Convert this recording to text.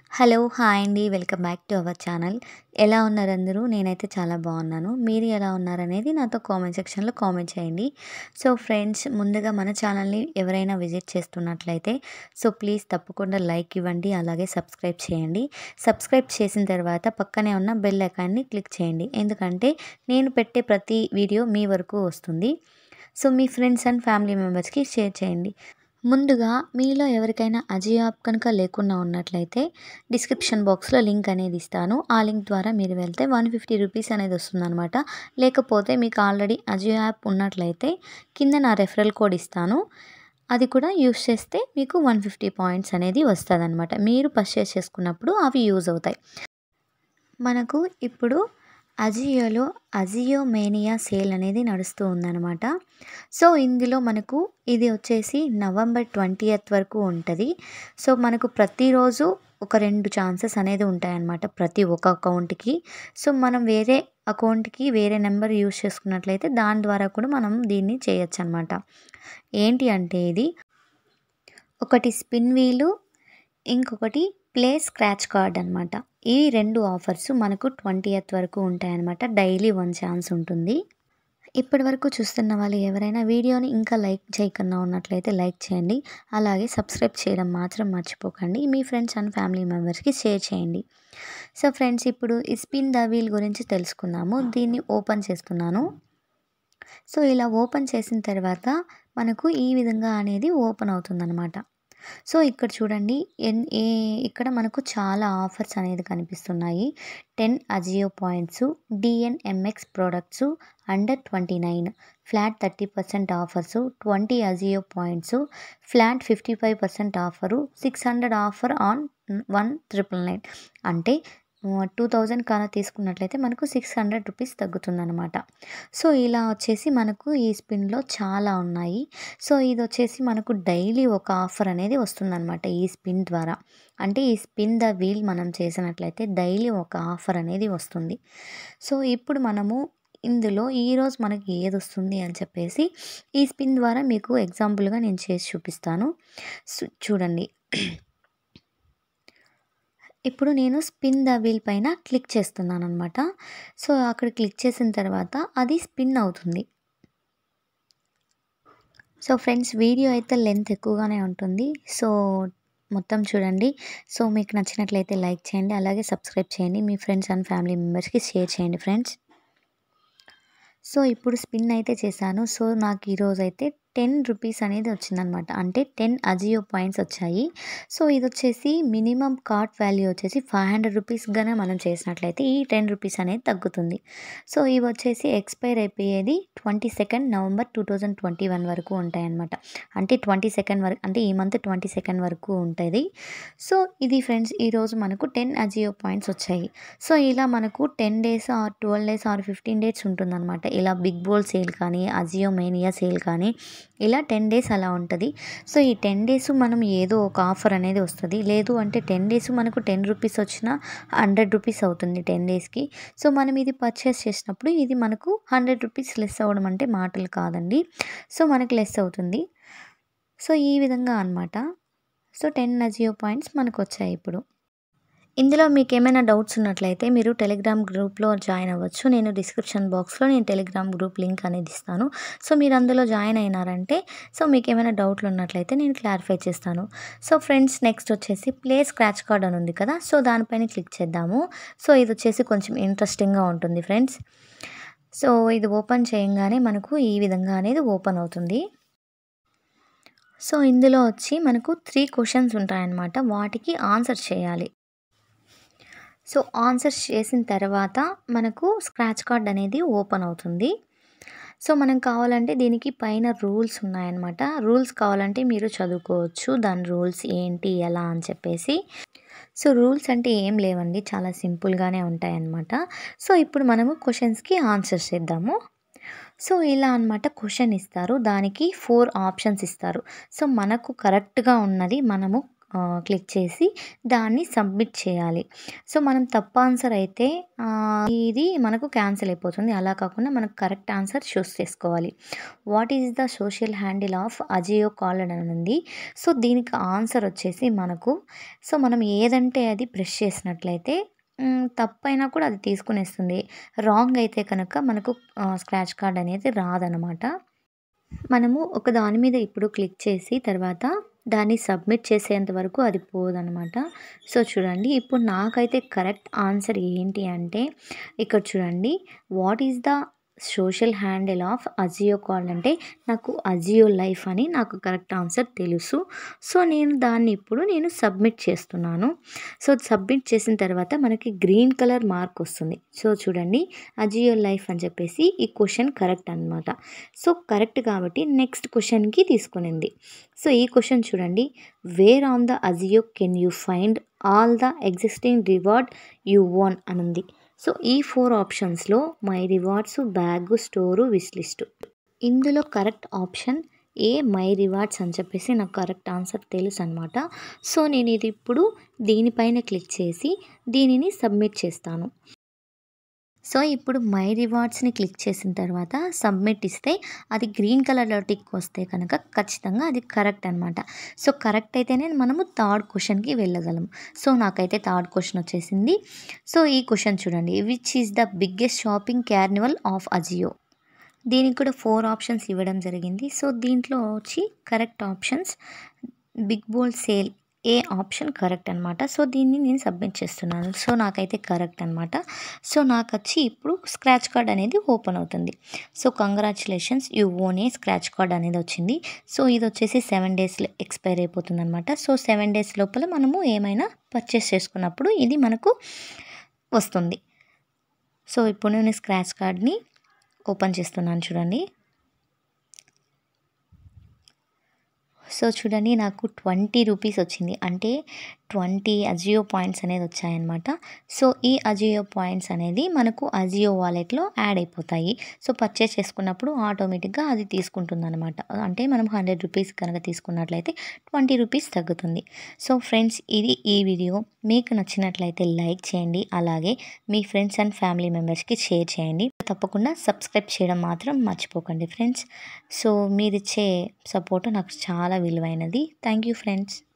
hello hi అండి welcome back to our channel ఎలా ఉన్నారు అందరూ నేనైతే చాలా బాగున్నాను మీరు ఎలా ఉన్నారనేది నాతో కామెంట్ సెక్షన్లో కామెంట్ చేయండి సో ఫ్రెండ్స్ ముందుగా మన ఛానల్ని ఎవరైనా విజిట్ చేస్తున్నట్లయితే సో ప్లీజ్ తప్పకుండా లైక్ ఇవ్వండి అలాగే సబ్స్క్రైబ్ చేయండి సబ్స్క్రైబ్ చేసిన తర్వాత పక్కనే ఉన్న బెల్ ఐకాన్ని క్లిక్ చేయండి ఎందుకంటే నేను పెట్టే ప్రతి వీడియో మీ వరకు వస్తుంది సో మీ ఫ్రెండ్స్ అండ్ ఫ్యామిలీ మెంబర్స్కి షేర్ చేయండి ముందుగా మీలో ఎవరికైనా అజియో యాప్ కనుక లేకుండా ఉన్నట్లయితే డిస్క్రిప్షన్ బాక్స్లో లింక్ అనేది ఇస్తాను ఆ లింక్ ద్వారా మీరు వెళ్తే వన్ ఫిఫ్టీ రూపీస్ అనేది వస్తుందన్నమాట లేకపోతే మీకు ఆల్రెడీ అజియో యాప్ ఉన్నట్లయితే కింద నా రెఫరల్ కోడ్ ఇస్తాను అది కూడా యూస్ చేస్తే మీకు వన్ ఫిఫ్టీ పాయింట్స్ అనేది వస్తుంది మీరు పర్చేస్ చేసుకున్నప్పుడు అవి యూజ్ అవుతాయి మనకు ఇప్పుడు అజియోలో అజియో మేనియా సేల్ అనేది నడుస్తూ ఉందన్నమాట సో ఇందులో మనకు ఇది వచ్చేసి నవంబర్ ట్వంటీయత్ వరకు ఉంటుంది సో మనకు ప్రతిరోజు ఒక రెండు ఛాన్సెస్ అనేది ఉంటాయన్నమాట ప్రతి ఒక్క అకౌంట్కి సో మనం వేరే అకౌంట్కి వేరే నెంబర్ యూస్ చేసుకున్నట్లయితే దాని ద్వారా కూడా మనం దీన్ని చేయొచ్చు అనమాట ఏంటి అంటే ఇది ఒకటి స్పిన్ వీలు ఇంకొకటి ప్లే స్క్రాచ్ కార్డ్ అనమాట ఈ రెండు ఆఫర్స్ మనకు ట్వంటీయత్ వరకు ఉంటాయన్నమాట డైలీ వన్ ఛాన్స్ ఉంటుంది ఇప్పటి వరకు చూస్తున్న వాళ్ళు ఎవరైనా వీడియోని ఇంకా లైక్ చేయకుండా ఉన్నట్లయితే లైక్ చేయండి అలాగే సబ్స్క్రైబ్ చేయడం మాత్రం మర్చిపోకండి మీ ఫ్రెండ్స్ అండ్ ఫ్యామిలీ మెంబర్స్కి షేర్ చేయండి సో ఫ్రెండ్స్ ఇప్పుడు ఈ స్పిన్ ద వీల్ గురించి తెలుసుకుందాము దీన్ని ఓపెన్ చేస్తున్నాను సో ఇలా ఓపెన్ చేసిన తర్వాత మనకు ఈ విధంగా అనేది ఓపెన్ అవుతుందన్నమాట సో ఇక్కడ చూడండి ఎన్ ఏ ఇక్కడ మనకు చాలా ఆఫర్స్ అనేది కనిపిస్తున్నాయి ten AJIO points DNMX products under twenty nine flat thirty percent offers twenty AJIO points flat fifty five percent offer six hundred offer on one triple nine అంటే టూ థౌజండ్ కన్నా తీసుకున్నట్లయితే మనకు సిక్స్ హండ్రెడ్ రూపీస్ తగ్గుతుందన్నమాట so ఇలా వచ్చేసి మనకు ఈ స్పిన్లో చాలా ఉన్నాయి సో ఇది వచ్చేసి మనకు డైలీ ఒక ఆఫర్ అనేది వస్తుందన్నమాట ఈ స్పిన్ ద్వారా అంటే ఈ స్పిన్ ద వీల్ మనం చేసినట్లయితే డైలీ ఒక ఆఫర్ అనేది వస్తుంది సో ఇప్పుడు మనము ఇందులో ఈరోజు మనకి ఏది వస్తుంది అని చెప్పేసి ఈ స్పిన్ ద్వారా మీకు ఎగ్జాంపుల్గా నేను చేసి చూపిస్తాను చూడండి ఇప్పుడు నేను స్పిన్ ద వీల్ పైన క్లిక్ చేస్తున్నాను అనమాట సో అక్కడ క్లిక్ చేసిన తర్వాత అది స్పిన్ అవుతుంది సో ఫ్రెండ్స్ వీడియో అయితే లెంత్ ఎక్కువగానే ఉంటుంది సో మొత్తం చూడండి సో మీకు నచ్చినట్లయితే లైక్ చేయండి అలాగే సబ్స్క్రైబ్ చేయండి మీ ఫ్రెండ్స్ అండ్ ఫ్యామిలీ మెంబర్స్కి షేర్ చేయండి ఫ్రెండ్స్ సో ఇప్పుడు స్పిన్ అయితే చేశాను సో నాకు ఈరోజు అయితే టెన్ రూపీస్ అనేది వచ్చిందనమాట అంటే టెన్ అజియో పాయింట్స్ వచ్చాయి సో ఇది వచ్చేసి మినిమం కార్ట్ వాల్యూ వచ్చేసి ఫైవ్ హండ్రెడ్ రూపీస్గానే మనం చేసినట్లయితే ఈ టెన్ రూపీస్ అనేది తగ్గుతుంది సో ఇవి వచ్చేసి ఎక్స్పైర్ అయిపోయేది twenty second November two thousand twenty one వరకు ఉంటాయన్నమాట అంటే ట్వంటీ సెకండ్ వరకు అంటే ఈ మంత్ ట్వంటీ సెకండ్ వరకు ఉంటుంది సో ఇది ఫ్రెండ్స్ ఈరోజు మనకు టెన్ అజియో పాయింట్స్ వచ్చాయి సో ఇలా మనకు ten days or twelve days or fifteen days ఉంటుందన్నమాట ఇలా బిగ్ బోల్ సేల్ కానీ అజియో మేనియా సేల్ కానీ ఇలా టెన్ డేస్ అలా ఉంటుంది సో ఈ టెన్ డేస్ మనం ఏదో ఒక ఆఫర్ అనేది వస్తుంది లేదు అంటే టెన్ డేస్ మనకు టెన్ రూపీస్ వచ్చినా హండ్రెడ్ రూపీస్ అవుతుంది టెన్ డేస్కి సో మనం ఇది పర్చేస్ చేసినప్పుడు ఇది మనకు హండ్రెడ్ రూపీస్ లెస్ అవ్వడం అంటే మాటలు కాదండి సో మనకు లెస్ అవుతుంది సో ఈ విధంగా అనమాట సో టెన్ అజియో పాయింట్స్ మనకు వచ్చాయి ఇప్పుడు ఇందులో మీకు ఏమైనా డౌట్స్ ఉన్నట్లయితే మీరు టెలిగ్రామ్ గ్రూప్లో జాయిన్ అవ్వచ్చు నేను డిస్క్రిప్షన్ బాక్స్లో నేను టెలిగ్రామ్ గ్రూప్ లింక్ అనేది ఇస్తాను సో మీరు అందులో జాయిన్ అయినారంటే సో మీకు ఏమైనా డౌట్లు ఉన్నట్లయితే నేను క్లారిఫై చేస్తాను సో ఫ్రెండ్స్ నెక్స్ట్ వచ్చేసి ప్లే స్క్రాచ్ కార్డ్ అని ఉంది కదా సో దానిపైన క్లిక్ చేద్దాము సో ఇది వచ్చేసి కొంచెం ఇంట్రెస్టింగ్గా ఉంటుంది ఫ్రెండ్స్ సో ఇది ఓపెన్ చేయంగానే మనకు ఈ విధంగా అనేది ఓపెన్ అవుతుంది సో ఇందులో వచ్చి మనకు త్రీ క్వశ్చన్స్ ఉంటాయన్నమాట వాటికి ఆన్సర్ చేయాలి సో ఆన్సర్స్ చేసిన తర్వాత మనకు స్క్రాచ్ కార్డ్ అనేది ఓపెన్ అవుతుంది సో మనం కావాలంటే దీనికి పైన రూల్స్ ఉన్నాయన్నమాట రూల్స్ కావాలంటే మీరు చదువుకోవచ్చు దాని రూల్స్ ఏంటి ఎలా అని చెప్పేసి సో రూల్స్ అంటే ఏం లేవండి చాలా సింపుల్గానే ఉంటాయన్నమాట సో ఇప్పుడు మనము క్వశ్చన్స్కి ఆన్సర్స్ చేద్దాము సో ఇలా అనమాట క్వశ్చన్ ఇస్తారు దానికి ఫోర్ ఆప్షన్స్ ఇస్తారు సో మనకు కరెక్ట్గా ఉన్నది మనము క్లిక్ చేసి దాన్ని సబ్మిట్ చేయాలి సో మనం తప్పు ఆన్సర్ అయితే ఇది మనకు క్యాన్సిల్ అయిపోతుంది అలా కాకుండా మనకు కరెక్ట్ ఆన్సర్ చూస్ చేసుకోవాలి what is the social handle of AJIO call అని ఉంది సో దీనికి ఆన్సర్ వచ్చేసి మనకు సో మనం ఏదంటే అది ప్రెస్ చేసినట్లయితే తప్పైనా కూడా అది తీసుకునేస్తుంది రాంగ్ అయితే కనుక మనకు స్క్రాచ్ కార్డ్ అనేది రాదనమాట మనము ఒక దాని మీద ఇప్పుడు క్లిక్ చేసి తర్వాత దాన్ని సబ్మిట్ చేసేంత వరకు అది పోదనమాట సో చూడండి ఇప్పుడు నాకైతే కరెక్ట్ ఆన్సర్ ఏంటి అంటే ఇక్కడ చూడండి what is the social handle of AJIO call అంటే నాకు అజియో లైఫ్ అని నాకు కరెక్ట్ ఆన్సర్ తెలుసు సో నేను దాన్ని ఇప్పుడు నేను సబ్మిట్ చేస్తున్నాను సో సబ్మిట్ చేసిన తర్వాత మనకి గ్రీన్ కలర్ మార్క్ వస్తుంది సో చూడండి అజియో లైఫ్ అని చెప్పేసి ఈ క్వశ్చన్ కరెక్ట్ అనమాట సో కరెక్ట్ కాబట్టి నెక్స్ట్ క్వశ్చన్కి తీసుకునింది సో ఈ క్వశ్చన్ చూడండి where on the AJIO can you find all the existing reward you own అని ఉంది సో ఈ ఫోర్ ఆప్షన్స్లో my rewards bag store wish list ఇందులో correct option A my rewards అని చెప్పేసి నాకు కరెక్ట్ ఆన్సర్ తెలుసు అనమాట సో నేను ఇది ఇప్పుడు దీనిపైన క్లిక్ చేసి దీనిని సబ్మిట్ చేస్తాను సో ఇప్పుడు మై రివార్డ్స్ని క్లిక్ చేసిన తర్వాత సబ్మిట్ ఇస్తే అది గ్రీన్ కలర్లో టిక్ వస్తే కనుక ఖచ్చితంగా అది కరెక్ట్ అనమాట సో కరెక్ట్ అయితేనే మనము థర్డ్ క్వశ్చన్కి వెళ్ళగలం సో నాకైతే థర్డ్ క్వశ్చన్ వచ్చేసింది సో ఈ క్వశ్చన్ చూడండి which is the biggest shopping carnival of AJIO దీనికి కూడా ఫోర్ ఆప్షన్స్ ఇవ్వడం జరిగింది సో దీంట్లో వచ్చి correct options big bold sale A option correct అనమాట సో దీన్ని నేను సబ్మిట్ చేస్తున్నాను సో నాకైతే కరెక్ట్ అనమాట సో నాకు వచ్చి ఇప్పుడు స్క్రాచ్ కార్డ్ అనేది ఓపెన్ అవుతుంది so congratulations you won a scratch card అనేది వచ్చింది సో ఇది వచ్చేసి సెవెన్ డేస్లో ఎక్స్పైర్ అయిపోతుంది అనమాట సో సెవెన్ డేస్ లోపల మనము ఏమైనా పర్చేస్ చేసుకున్నప్పుడు ఇది మనకు వస్తుంది సో ఇప్పుడు నేను స్క్రాచ్ కార్డ్ని ఓపెన్ చేస్తున్నాను చూడండి సో చూడండి నాకు ట్వంటీ రూపీస్ వచ్చింది అంటే ట్వంటీ అజియో పాయింట్స్ అనేది వచ్చాయన్నమాట సో ఈ అజియో పాయింట్స్ అనేది మనకు అజియో వాలెట్లో యాడ్ అయిపోతాయి సో పర్చేస్ చేసుకున్నప్పుడు ఆటోమేటిక్గా అది తీసుకుంటుంది అనమాట అంటే మనం హండ్రెడ్ రూపీస్ కనుక తీసుకున్నట్లయితే ట్వంటీ రూపీస్ తగ్గుతుంది సో ఫ్రెండ్స్ ఇది ఈ వీడియో మీకు నచ్చినట్లయితే లైక్ చేయండి అలాగే మీ ఫ్రెండ్స్ అండ్ ఫ్యామిలీ మెంబర్స్కి షేర్ చేయండి తప్పకుండా సబ్స్క్రైబ్ చేయడం మాత్రం మర్చిపోకండి ఫ్రెండ్స్ సో మీరిచ్చే సపోర్ట్ నాకు చాలా విలువైనది థ్యాంక్ యూ ఫ్రెండ్స్